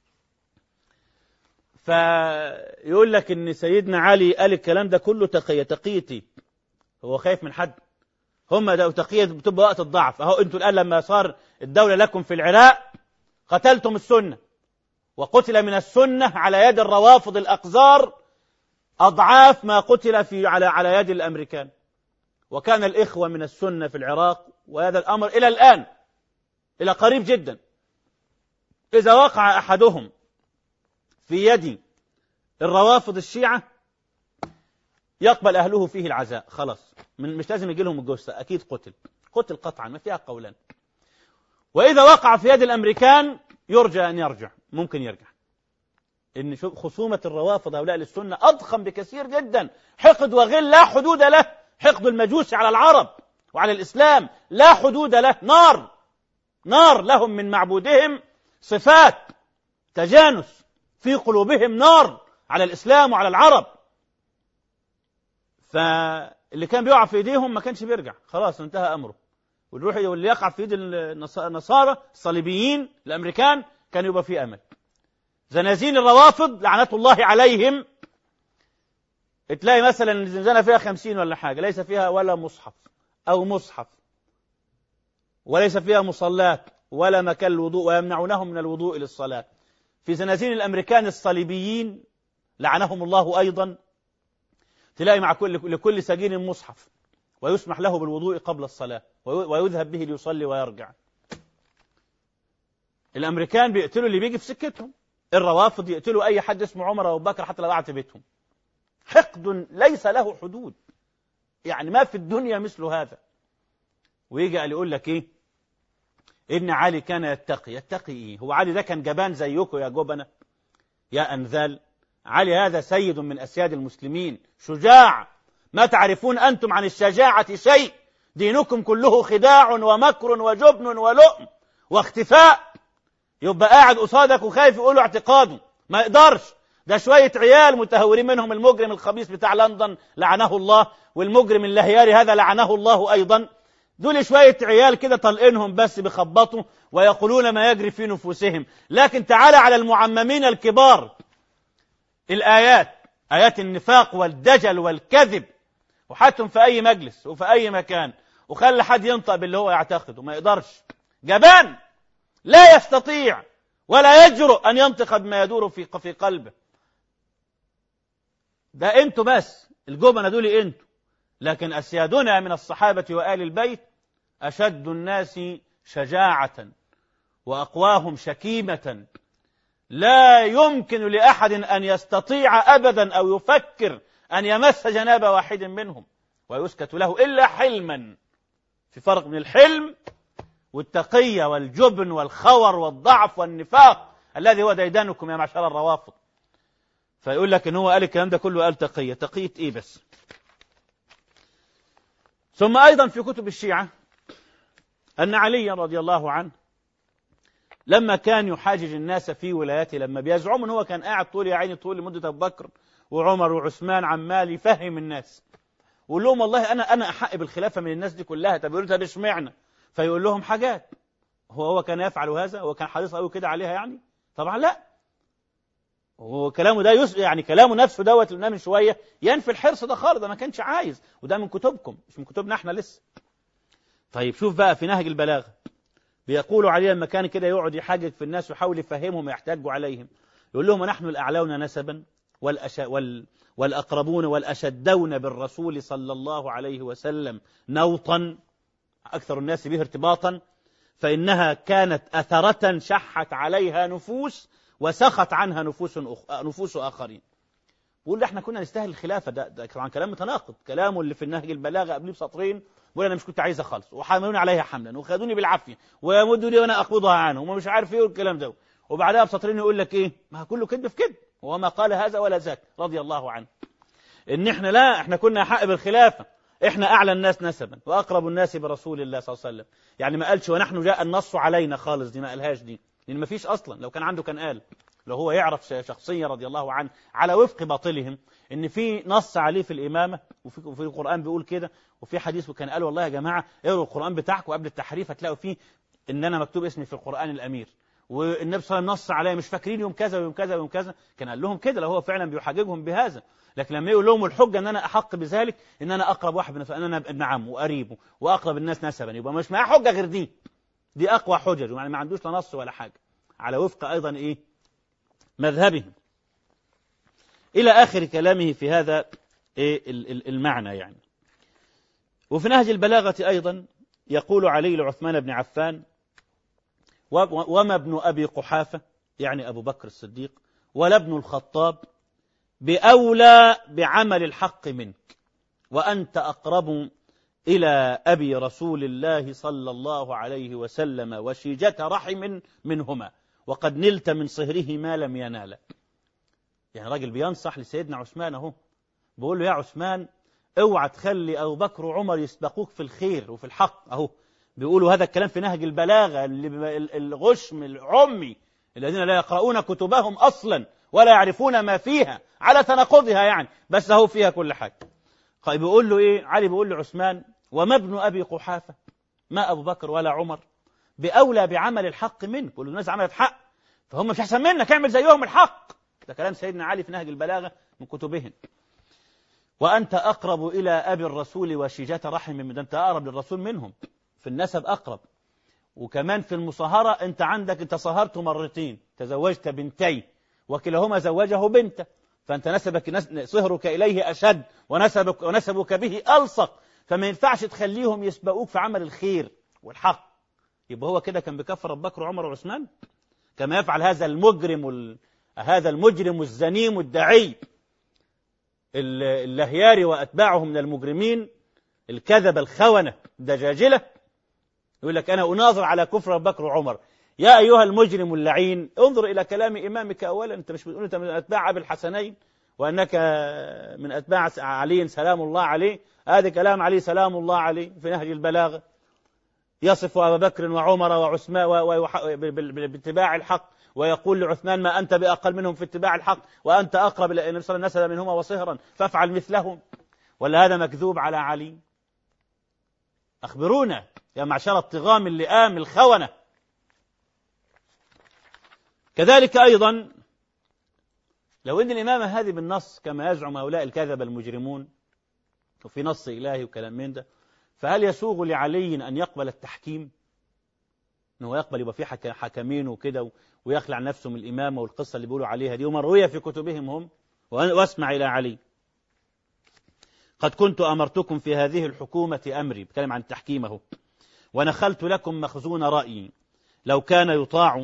فيقول لك ان سيدنا علي قال الكلام ده كله تقية تقيتي هو خايف من حد هم ده تقية بتبقى وقت الضعف اهو انتوا الان لما صار الدولة لكم في العراق قتلتم السنة وقتل من السنة على يد الروافض الأقذار أضعاف ما قتل في على على يد الأمريكان وكان الإخوة من السنة في العراق وهذا الأمر إلى الآن إلى قريب جدا إذا وقع أحدهم في يد الروافض الشيعة يقبل أهله فيه العزاء خلاص مش لازم يجي لهم الجثة أكيد قتل قتل قطعا ما فيها قولان وإذا وقع في يد الأمريكان يرجى أن يرجع ممكن يرجع إن خصومة الروافض هؤلاء للسنة أضخم بكثير جدا حقد وغل لا حدود له حقد المجوس على العرب وعلى الإسلام لا حدود له نار نار لهم من معبودهم صفات تجانس في قلوبهم نار على الإسلام وعلى العرب فاللي كان بيقع في ايديهم ما كانش بيرجع خلاص انتهى امره والروح واللي يقع في ايد النصارى الصليبيين الامريكان كان يبقى فيه امل زنازين الروافض لعنة الله عليهم تلاقي مثلا الزنزانة فيها خمسين ولا حاجة ليس فيها ولا مصحف أو مصحف وليس فيها مصلات ولا مكان الوضوء ويمنعونهم من الوضوء للصلاة في زنازين الأمريكان الصليبيين لعنهم الله أيضا تلاقي مع كل لكل سجين مصحف ويسمح له بالوضوء قبل الصلاة ويذهب به ليصلي ويرجع الأمريكان بيقتلوا اللي بيجي في سكتهم الروافض يقتلوا أي حد اسمه عمر أو بكر حتى لو قعد في بيتهم حقد ليس له حدود يعني ما في الدنيا مثل هذا ويجي قال يقول لك ايه ان علي كان يتقي يتقي ايه هو علي ده كان جبان زيكم يا جبنة يا انذال علي هذا سيد من اسياد المسلمين شجاع ما تعرفون انتم عن الشجاعة شيء دينكم كله خداع ومكر وجبن ولؤم واختفاء يبقى قاعد قصادك وخايف يقولوا اعتقاده ما يقدرش ده شوية عيال متهورين منهم المجرم الخبيث بتاع لندن لعنه الله والمجرم اللهياري هذا لعنه الله أيضا دول شوية عيال كده طلقينهم بس بيخبطوا ويقولون ما يجري في نفوسهم لكن تعالى على المعممين الكبار الآيات آيات النفاق والدجل والكذب وحتم في أي مجلس وفي أي مكان وخلي حد ينطق باللي هو يعتقده ما يقدرش جبان لا يستطيع ولا يجرؤ أن ينطق بما يدور في في قلبه ده انتوا بس الجبنة دول انتوا لكن أسيادنا من الصحابة وآل البيت أشد الناس شجاعة وأقواهم شكيمة لا يمكن لأحد أن يستطيع أبدا أو يفكر أن يمس جناب واحد منهم ويسكت له إلا حلما في فرق من الحلم والتقية والجبن والخور والضعف والنفاق الذي هو ديدانكم يا معشر الروافض فيقول لك ان هو قال الكلام ده كله قال تقية تقية ايه بس ثم ايضا في كتب الشيعة ان علي رضي الله عنه لما كان يحاجج الناس في ولايته لما بيزعم ان هو كان قاعد طول يا عيني طول لمدة ابو بكر وعمر وعثمان عمال يفهم الناس ويقول لهم والله انا انا احق بالخلافه من الناس دي كلها طب يقولوا طب اشمعنى فيقول لهم حاجات هو هو كان يفعل هذا هو كان حريص قوي كده عليها يعني طبعا لا هو كلامه ده يس... يعني كلامه نفسه دوت اللي من شويه ينفي الحرص ده خالص ده ما كانش عايز وده من كتبكم مش من كتبنا احنا لسه طيب شوف بقى في نهج البلاغه بيقولوا عليه لما كان كده يقعد يحجج في الناس ويحاول يفهمهم ويحتاجوا عليهم يقول لهم نحن الاعلون نسبا والأش... وال... والأقربون والأشدون بالرسول صلى الله عليه وسلم نوطا أكثر الناس به ارتباطا فإنها كانت أثرة شحت عليها نفوس وسخت عنها نفوس أخ... نفوس آخرين بيقول ده احنا كنا نستاهل الخلافة ده, ده طبعا كلام متناقض كلامه اللي في النهج البلاغة قبليه بسطرين بيقول انا مش كنت عايزها خالص وحملوني عليها حملا وخدوني بالعافية ويمدوا لي وانا اقبضها عنهم ومش عارف ايه والكلام ده وبعدها بسطرين يقول لك ايه ما كله كذب في كذب وما قال هذا ولا ذاك رضي الله عنه ان احنا لا احنا كنا حق بالخلافة احنا اعلى الناس نسبا واقرب الناس برسول الله صلى الله عليه وسلم يعني ما قالش ونحن جاء النص علينا خالص دي ما قالهاش دي لان ما فيش اصلا لو كان عنده كان قال لو هو يعرف شخصيا رضي الله عنه على وفق باطلهم ان في نص عليه في الامامه وفي في القران بيقول كده وفي حديث وكان قال والله يا جماعه اقروا القران بتاعكم قبل التحريف هتلاقوا فيه ان انا مكتوب اسمي في القران الامير والنبي صلى الله عليه وسلم نص عليا مش فاكرين يوم كذا ويوم كذا ويوم كذا كان قال لهم كده لو هو فعلا بيحججهم بهذا لكن لما يقول لهم الحجه ان انا احق بذلك ان انا اقرب واحد من ان انا ابن عمه وقريبه واقرب الناس نسبا يبقى مش معاه حجه غير دي دي اقوى حجج يعني ما عندوش لا نص ولا حاجه على وفق ايضا ايه مذهبهم الى اخر كلامه في هذا إيه المعنى يعني وفي نهج البلاغه ايضا يقول علي لعثمان بن عفان وما ابن أبي قحافة يعني أبو بكر الصديق ولا ابن الخطاب بأولى بعمل الحق منك وأنت أقرب إلى أبي رسول الله صلى الله عليه وسلم وشيجة رحم منهما وقد نلت من صهره ما لم ينال يعني راجل بينصح لسيدنا عثمان أهو بيقول له يا عثمان اوعى تخلي أبو بكر وعمر يسبقوك في الخير وفي الحق أهو بيقولوا هذا الكلام في نهج البلاغة الغشم العمي الذين لا يقرؤون كتبهم أصلا ولا يعرفون ما فيها على تناقضها يعني بس هو فيها كل حاجة طيب بيقول له إيه علي بيقول له عثمان وما ابن أبي قحافة ما أبو بكر ولا عمر بأولى بعمل الحق منك كل الناس عملت حق فهم مش أحسن منك اعمل زيهم الحق ده كلام سيدنا علي في نهج البلاغة من كتبهم وأنت أقرب إلى أبي الرسول وشجاة رحم من أنت أقرب للرسول منهم في النسب أقرب وكمان في المصاهرة أنت عندك أنت صهرت مرتين تزوجت بنتي وكلاهما زوجه بنت فأنت نسبك صهرك إليه أشد ونسبك, ونسبك به ألصق فما ينفعش تخليهم يسبقوك في عمل الخير والحق يبقى هو كده كان بكفر أبو بكر وعمر وعثمان كما يفعل هذا المجرم ال... هذا المجرم الزنيم الدعي اللهياري وأتباعه من المجرمين الكذب الخونة الدجاجلة يقول لك أنا أناظر على كفر أبو بكر وعمر يا أيها المجرم اللعين انظر إلى كلام إمامك أولا أنت مش بتقول أنت من أتباع أبي الحسنين وأنك من أتباع علي سلام الله عليه هذا كلام علي سلام الله عليه في نهج البلاغة يصف أبا بكر وعمر وعثمان باتباع الحق ويقول لعثمان ما أنت بأقل منهم في اتباع الحق وأنت أقرب إلى النبي صلى الله عليه وسلم منهما وصهرا فافعل مثلهم ولا هذا مكذوب على علي أخبرونا يا معشر الطغام اللئام الخونة كذلك أيضا لو أن الإمامة هذه بالنص كما يزعم هؤلاء الكذب المجرمون وفي نص إلهي وكلام من ده فهل يسوغ لعلي أن يقبل التحكيم أنه يقبل يبقى في حكمين وكده ويخلع نفسه من الإمامة والقصة اللي بيقولوا عليها دي ومروية في كتبهم هم واسمع إلى علي قد كنت أمرتكم في هذه الحكومة أمري بتكلم عن تحكيمه ونخلت لكم مخزون رأيي لو كان يطاع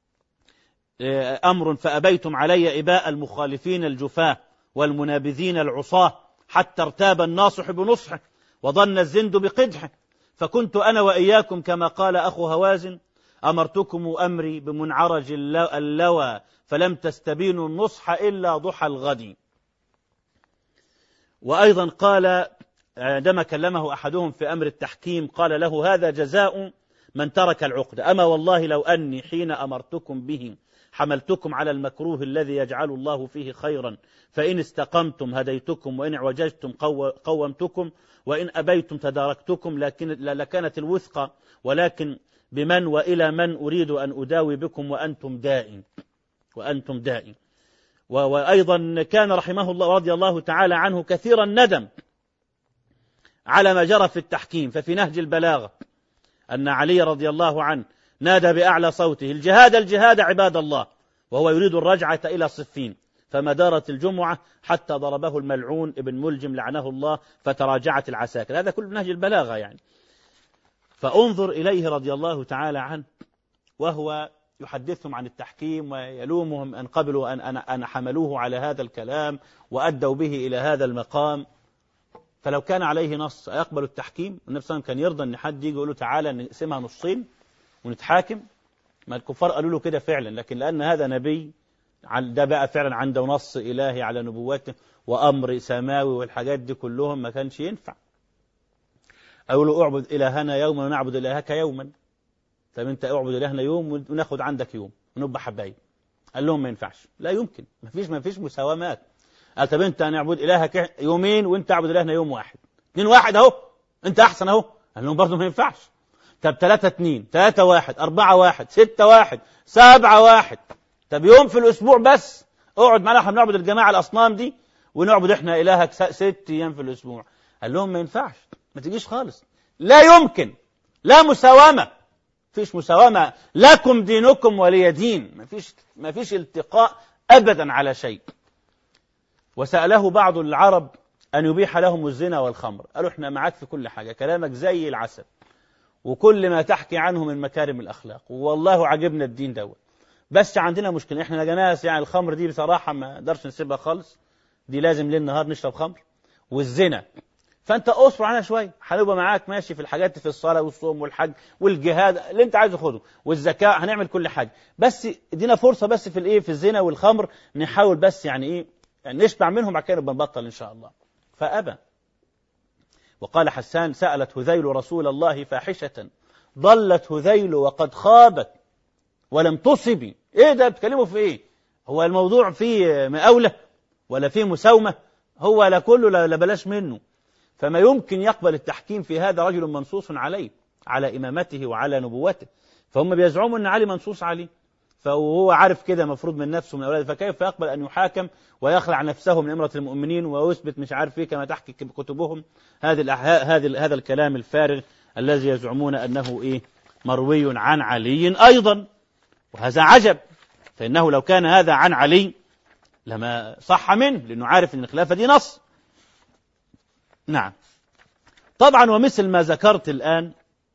أمر فأبيتم علي إباء المخالفين الجفاة والمنابذين العصاة حتى ارتاب الناصح بنصحه وظن الزند بقدحه فكنت أنا وإياكم كما قال أخو هوازن أمرتكم أمري بمنعرج اللوى فلم تستبينوا النصح إلا ضحى الغد وأيضا قال عندما كلمه أحدهم في أمر التحكيم قال له هذا جزاء من ترك العقد أما والله لو أني حين أمرتكم به حملتكم على المكروه الذي يجعل الله فيه خيرا فإن استقمتم هديتكم وإن اعوججتم قومتكم وإن أبيتم تداركتكم لكن لكانت الوثقة ولكن بمن وإلى من أريد أن أداوي بكم وأنتم دائم وأنتم دائم وأيضا كان رحمه الله رضي الله تعالى عنه كثير الندم على ما جرى في التحكيم ففي نهج البلاغة أن علي رضي الله عنه نادى بأعلى صوته الجهاد الجهاد عباد الله وهو يريد الرجعة إلى صفين فما دارت الجمعة حتى ضربه الملعون ابن ملجم لعنه الله فتراجعت العساكر هذا كل نهج البلاغة يعني فانظر إليه رضي الله تعالى عنه وهو يحدثهم عن التحكيم ويلومهم أن قبلوا أن, أن حملوه على هذا الكلام وأدوا به إلى هذا المقام فلو كان عليه نص أيقبل التحكيم النبي صلى الله عليه وسلم كان يرضى أن حد يجي يقول له تعالى نقسمها نصين ونتحاكم ما الكفار قالوا له كده فعلا لكن لأن هذا نبي ده بقى فعلا عنده نص إلهي على نبوته وأمر سماوي والحاجات دي كلهم ما كانش ينفع أقول اعبد إلهنا يوما ونعبد إلهك يوما طب أنت اعبد إلهنا يوم وناخد عندك يوم ونبقى حبايب قال لهم ما ينفعش لا يمكن ما فيش ما فيش مساومات قال طب انت نعبد الهك يومين وانت اعبد الهنا يوم واحد اثنين واحد اهو انت احسن اهو قال لهم برضه ما ينفعش طب ثلاثة اثنين ثلاثة واحد أربعة واحد ستة واحد سبعة واحد طب يوم في الأسبوع بس اقعد معنا احنا بنعبد الجماعة الأصنام دي ونعبد احنا إلهك ست أيام في الأسبوع قال لهم ما ينفعش ما تجيش خالص لا يمكن لا مساومة فيش مساومة لكم دينكم ولي دين ما فيش ما فيش التقاء أبدا على شيء وسأله بعض العرب أن يبيح لهم الزنا والخمر قالوا احنا معاك في كل حاجة كلامك زي العسل وكل ما تحكي عنه من مكارم الأخلاق والله عجبنا الدين دوت بس عندنا مشكلة احنا ناس يعني الخمر دي بصراحة ما نقدرش نسيبها خالص دي لازم ليل نهار نشرب خمر والزنا فانت اصبر عنها شويه هنبقى معاك ماشي في الحاجات في الصلاه والصوم والحج والجهاد اللي انت عايزه خده والزكاه هنعمل كل حاجه بس ادينا فرصه بس في الايه في الزنا والخمر نحاول بس يعني ايه يعني نشبع منهم بعد كده بنبطل ان شاء الله فابى وقال حسان سالت هذيل رسول الله فاحشه ضلت هذيل وقد خابت ولم تصبي ايه ده بتكلموا في ايه هو الموضوع فيه مقاوله ولا فيه مساومه هو لا كله لا بلاش منه فما يمكن يقبل التحكيم في هذا رجل منصوص عليه على إمامته وعلى نبوته فهم بيزعموا أن علي منصوص عليه فهو عارف كده مفروض من نفسه من أولاده فكيف يقبل أن يحاكم ويخلع نفسه من إمرة المؤمنين ويثبت مش عارف ايه كما تحكي كتبهم هذه هذا هذا الكلام الفارغ الذي يزعمون أنه إيه مروي عن علي أيضا وهذا عجب فإنه لو كان هذا عن علي لما صح منه لأنه عارف أن الخلافة دي نص نعم طبعا ومثل ما ذكرت الآن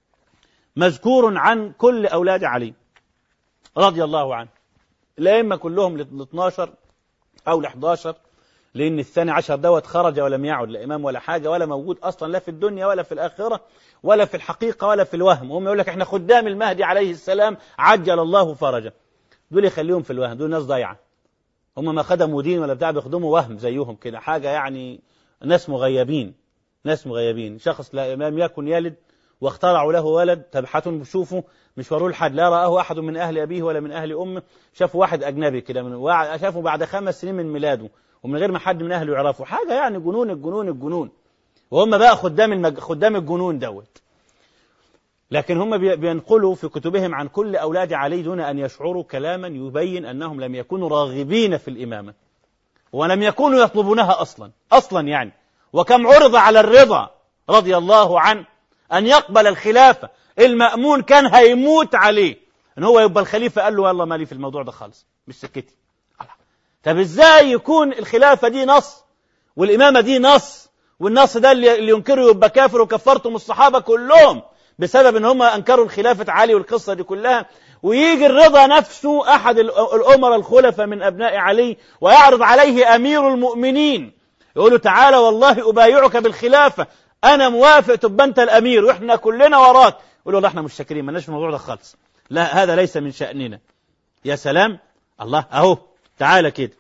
مذكور عن كل أولاد علي رضي الله عنه الأئمة كلهم ل 12 أو ل 11 لأن الثاني عشر دوت خرج ولم يعد لا إمام ولا حاجة ولا موجود أصلا لا في الدنيا ولا في الآخرة ولا في الحقيقة ولا في الوهم وهم يقول لك إحنا خدام المهدي عليه السلام عجل الله فرجه دول يخليهم في الوهم دول ناس ضايعة هم ما خدموا دين ولا بتاع بيخدموا وهم زيهم كده حاجة يعني ناس مغيبين ناس مغيبين شخص لا لم يكن يلد واخترعوا له ولد تبحثوا بشوفوا مش وروه لحد لا رآه أحد من أهل أبيه ولا من أهل أمه شافوا واحد أجنبي كده من شافوا بعد خمس سنين من ميلاده ومن غير ما حد من أهله يعرفه حاجة يعني جنون الجنون الجنون وهم بقى خدام المج... خدام الجنون دوت لكن هم بينقلوا في كتبهم عن كل أولاد علي دون أن يشعروا كلاما يبين أنهم لم يكونوا راغبين في الإمامة ولم يكونوا يطلبونها أصلا أصلا يعني وكم عرض على الرضا رضي الله عنه أن يقبل الخلافة المأمون كان هيموت عليه ان هو يبقى الخليفة قال له يلا مالي في الموضوع ده خالص مش سكتي طب ازاي يكون الخلافة دي نص والإمامة دي نص والنص ده اللي ينكره يبقى كافر وكفرتم الصحابة كلهم بسبب ان هم انكروا الخلافة علي والقصة دي كلها ويجي الرضا نفسه احد الامراء الخلفاء من ابناء علي ويعرض عليه امير المؤمنين يقول له تعالى والله أبايعك بالخلافة أنا موافق تبقى أنت الأمير وإحنا كلنا وراك يقول له والله إحنا مش شاكرين مالناش في الموضوع ده خالص لا هذا ليس من شأننا يا سلام الله أهو تعالى كده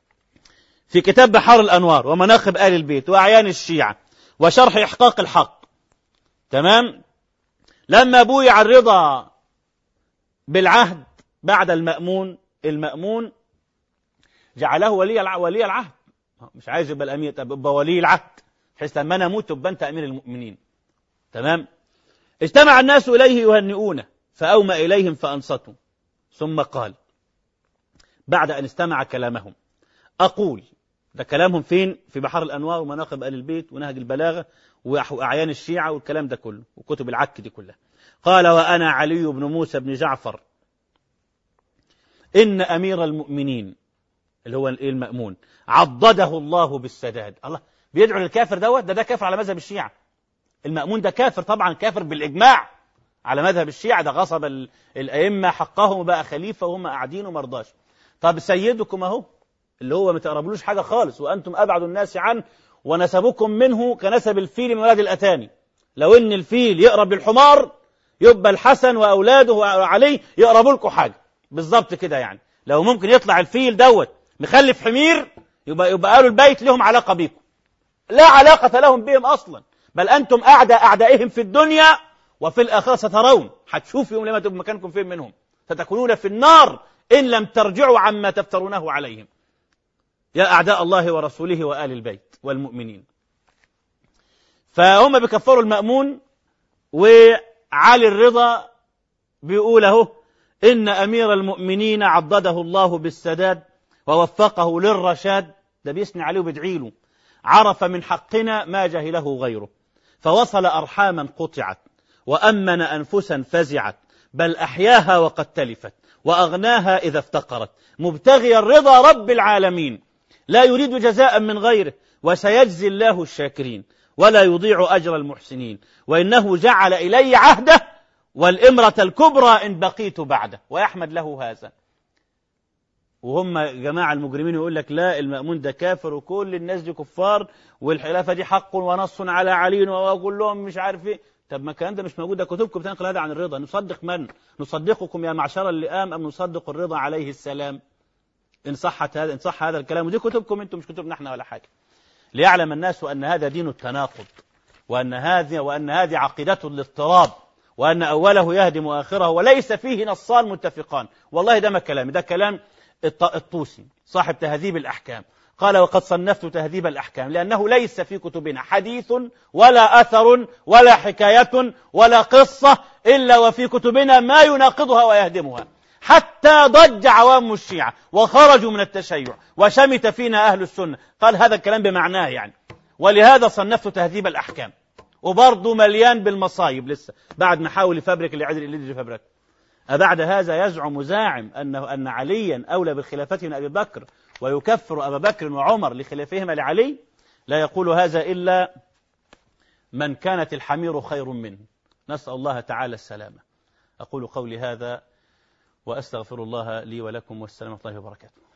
في كتاب بحار الأنوار ومناخب آل البيت وأعيان الشيعة وشرح إحقاق الحق تمام لما بويع الرضا بالعهد بعد المأمون المأمون جعله ولي ولي العهد مش عايز يبقى الامير طب يبقى ولي العهد بحيث لما انا اموت تبقى انت امير المؤمنين تمام اجتمع الناس اليه يهنئونه فاومى اليهم فانصتوا ثم قال بعد ان استمع كلامهم اقول ده كلامهم فين في بحر الانوار ومناقب ال البيت ونهج البلاغه واعيان الشيعه والكلام ده كله وكتب العك دي كلها قال وانا علي بن موسى بن جعفر ان امير المؤمنين اللي هو المأمون عضده الله بالسداد الله بيدعو للكافر دوت ده ده كافر على مذهب الشيعة المأمون ده كافر طبعا كافر بالإجماع على مذهب الشيعة ده غصب الأئمة حقهم وبقى خليفة وهم قاعدين ومرضاش طب سيدكم أهو اللي هو ما تقربلوش حاجة خالص وأنتم أبعد الناس عنه ونسبكم منه كنسب الفيل من ولد الأتاني لو إن الفيل يقرب للحمار يبقى الحسن وأولاده وعلي يقربوا لكم حاجة بالظبط كده يعني لو ممكن يطلع الفيل دوت مخلف حمير يبقى يبقى قالوا البيت لهم علاقة بيكم لا علاقة لهم بهم أصلا بل أنتم أعداء أعدائهم في الدنيا وفي الآخرة سترون هتشوف يوم لما تبقوا مكانكم فين منهم ستكونون في النار إن لم ترجعوا عما تفترونه عليهم يا أعداء الله ورسوله وآل البيت والمؤمنين فهم بيكفروا المأمون وعلي الرضا بيقول اهو إن أمير المؤمنين عضده الله بالسداد ووفقه للرشاد ده بيثني عليه وبيدعي له عرف من حقنا ما جهله غيره فوصل أرحاما قطعت وأمن أنفسا فزعت بل أحياها وقد تلفت وأغناها إذا افتقرت مبتغي الرضا رب العالمين لا يريد جزاء من غيره وسيجزي الله الشاكرين ولا يضيع أجر المحسنين وإنه جعل إلي عهده والإمرة الكبرى إن بقيت بعده ويحمد له هذا وهم جماعة المجرمين يقول لك لا المأمون ده كافر وكل الناس دي كفار والخلافة دي حق ونص على علي وأقول لهم مش عارف ايه طب ما الكلام ده مش موجود ده كتبكم بتنقل هذا عن الرضا نصدق من نصدقكم يا معشر اللئام أم نصدق الرضا عليه السلام إن صحت هذا إن صح هذا الكلام ودي كتبكم أنتم مش كتبنا احنا ولا حاجة ليعلم الناس أن هذا دين التناقض وأن هذه وأن هذه عقيدة الاضطراب وأن أوله يهدم آخره وليس فيه نصان متفقان والله ده ما كلامي ده كلام الطوسي صاحب تهذيب الأحكام قال وقد صنفت تهذيب الأحكام لأنه ليس في كتبنا حديث ولا أثر ولا حكاية ولا قصة إلا وفي كتبنا ما يناقضها ويهدمها حتى ضج عوام الشيعة وخرجوا من التشيع وشمت فينا أهل السنة قال هذا الكلام بمعناه يعني ولهذا صنفت تهذيب الأحكام وبرضه مليان بالمصايب لسه بعد ما حاول يفبرك اللي عدل اللي فبرك أبعد هذا يزعم زاعم أنه أن عليا أولى بالخلافة من أبي بكر ويكفر أبا بكر وعمر لخلافهما لعلي لا يقول هذا إلا من كانت الحمير خير منه نسأل الله تعالى السلامة أقول قولي هذا وأستغفر الله لي ولكم والسلام الله وبركاته